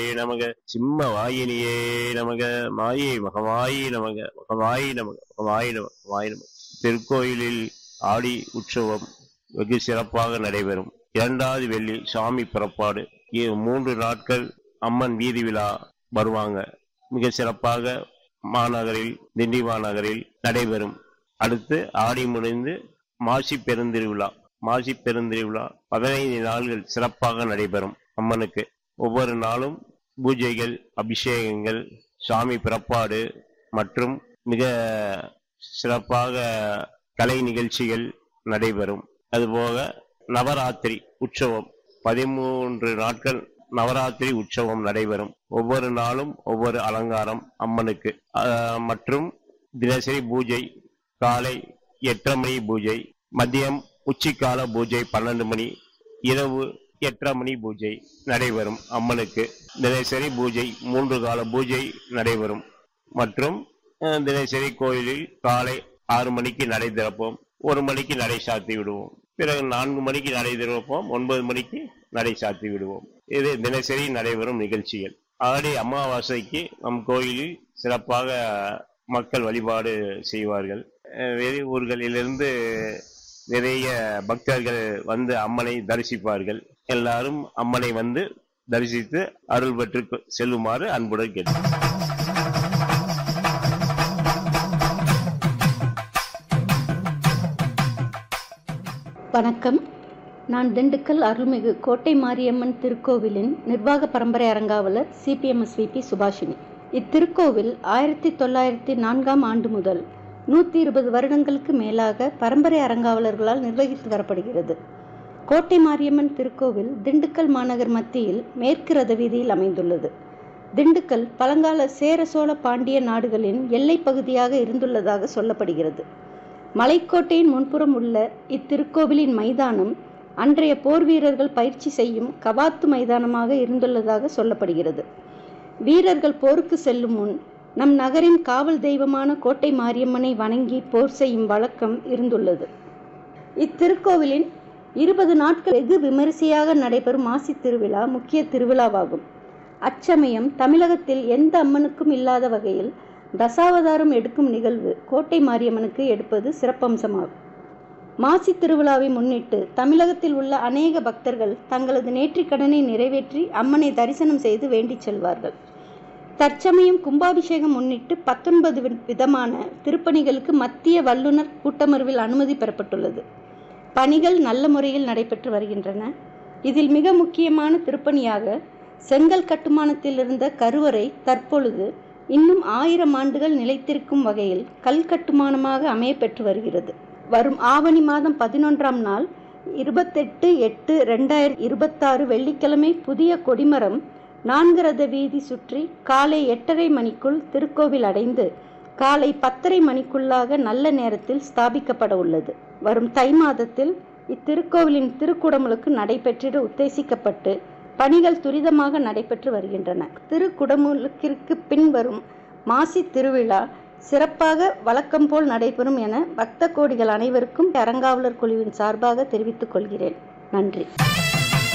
நமக சிம்ம வாயினியே நமக மாயை மகமாயி நமக மகமாயி நமக மகமாயி நமக மகமாயி நமக திருக்கோயிலில் ஆடி உற்சவம் வெகு சிறப்பாக நடைபெறும் இரண்டாவது வெள்ளி சாமி புறப்பாடு இ- மூன்று நாட்கள் அம்மன் வீதி விழா வருவாங்க மிக சிறப்பாக மாநகரில் திண்டி மாநகரில் நடைபெறும் அடுத்து ஆடி முடிந்து மாசி பெருந்திருவிழா மாசி பெருந்திருவிழா பதினைந்து நாள்கள் சிறப்பாக நடைபெறும் அம்மனுக்கு ஒவ்வொரு நாளும் பூஜைகள் அபிஷேகங்கள் சாமி புறப்பாடு மற்றும் மிக சிறப்பாக கலை நிகழ்ச்சிகள் நடைபெறும் அதுபோக நவராத்திரி உற்சவம் பதிமூன்று நாட்கள் நவராத்திரி உற்சவம் நடைபெறும் ஒவ்வொரு நாளும் ஒவ்வொரு அலங்காரம் அம்மனுக்கு ஆஹ், மற்றும் தினசரி பூஜை காலை எட்டரை மணி பூஜை மதியம் உச்சிக்கால பூஜை பன்னெண்டு மணி இரவு எட்டரை மணி பூஜை நடைபெறும் அம்மனுக்கு தினசரி பூஜை மூன்று கால பூஜை நடைபெறும் மற்றும் அஹ், தினசரி கோயிலில் காலை ஆறு மணிக்கு நடை திறப்போம் ஒரு மணிக்கு நடை சாத்தி விடுவோம் பிறகு நான்கு மணிக்கு நடை திறப்போம் ஒன்பது மணிக்கு நடை சாத்தி விடுவோம் இது தினசரி நடைபெறும் நிகழ்ச்சிகள் ஆடி அமாவாசைக்கு நம் கோயிலில் சிறப்பாக மக்கள் வழிபாடு செய்வார்கள் அஹ், வெளி ஊர்களிலிருந்து நிறைய பக்தர்கள் வந்து அம்மனை தரிசிப்பார்கள் எல்லாரும் அம்மனை வந்து தரிசித்து அருள் பெற்று செல்லுமாறு அன்புடன் கேட்டு வணக்கம் நான் திண்டுக்கல் அருள்மிகு கோட்டை மாரியம்மன் திருக்கோவிலின் நிர்வாக பரம்பரை அரங்காவலர் சிபிஎம்எஸ்விபி சுபாஷினி இத்திருக்கோவில் ஆயிரத்தி தொள்ளாயிரத்தி நான்காம் ஆண்டு முதல் நூற்றி இருபது வருடங்களுக்கு மேலாக பரம்பரை அரங்காவலர்களால் நிர்வகித்து வரப்படுகிறது கோட்டை மாரியம்மன் திருக்கோவில் திண்டுக்கல் மாநகர் மத்தியில் மேற்கு ரத வீதியில் அமைந்துள்ளது திண்டுக்கல் பழங்கால சேர சோழ பாண்டிய நாடுகளின் எல்லைப் பகுதியாக இருந்துள்ளதாக சொல்லப்படுகிறது மலைக்கோட்டையின் முன்புறம் உள்ள இத்திருக்கோவிலின் மைதானம் அன்றைய போர் வீரர்கள் பயிற்சி செய்யும் கவாத்து மைதானமாக இருந்துள்ளதாக சொல்லப்படுகிறது வீரர்கள் போருக்கு செல்லும் முன் நம் நகரின் காவல் தெய்வமான கோட்டை மாரியம்மனை வணங்கி போர் செய்யும் வழக்கம் இருந்துள்ளது இத்திருக்கோவிலின் இருபது நாட்கள் வெகு விமரிசையாக நடைபெறும் மாசி திருவிழா முக்கிய திருவிழாவாகும் அச்சமயம் தமிழகத்தில் எந்த அம்மனுக்கும் இல்லாத வகையில் தசாவதாரம் எடுக்கும் நிகழ்வு கோட்டை மாரியம்மனுக்கு எடுப்பது சிறப்பம்சமாகும் மாசி திருவிழாவை முன்னிட்டு தமிழகத்தில் உள்ள அநேக பக்தர்கள் தங்களது நேற்றிக் கடனை நிறைவேற்றி அம்மனை தரிசனம் செய்து வேண்டிச் செல்வார்கள் தற்சமயம் கும்பாபிஷேகம் முன்னிட்டு பத்தொன்பது விதமான திருப்பணிகளுக்கு மத்திய வல்லுநர் கூட்டமர்வில் அனுமதி பெறப்பட்டுள்ளது பணிகள் நல்ல முறையில் நடைபெற்று வருகின்றன இதில் மிக முக்கியமான திருப்பணியாக செங்கல் கட்டுமானத்தில் இருந்த கருவறை தற்பொழுது இன்னும் ஆயிரம் ஆண்டுகள் நிலைத்திருக்கும் வகையில் கல் கட்டுமானமாக அமைய பெற்று வருகிறது வரும் ஆவணி மாதம் பதினொன்றாம் நாள் இருபத்தெட்டு எட்டு ரெண்டாயிரத்தி இருபத்தாறு வெள்ளிக்கிழமை புதிய கொடிமரம் நான்கு ரத வீதி சுற்றி காலை எட்டரை மணிக்குள் திருக்கோவில் அடைந்து காலை பத்தரை மணிக்குள்ளாக நல்ல நேரத்தில் ஸ்தாபிக்கப்பட உள்ளது வரும் தை மாதத்தில் இத்திருக்கோவிலின் திருக்குடமுழுக்கு நடைபெற்றிட உத்தேசிக்கப்பட்டு பணிகள் துரிதமாக நடைபெற்று வருகின்றன திருக்குடமுழுக்கிற்கு பின்வரும் மாசி திருவிழா சிறப்பாக வழக்கம் போல் நடைபெறும் என பக்த கோடிகள் அனைவருக்கும் அறங்காவலர் குழுவின் சார்பாக தெரிவித்துக் கொள்கிறேன் நன்றி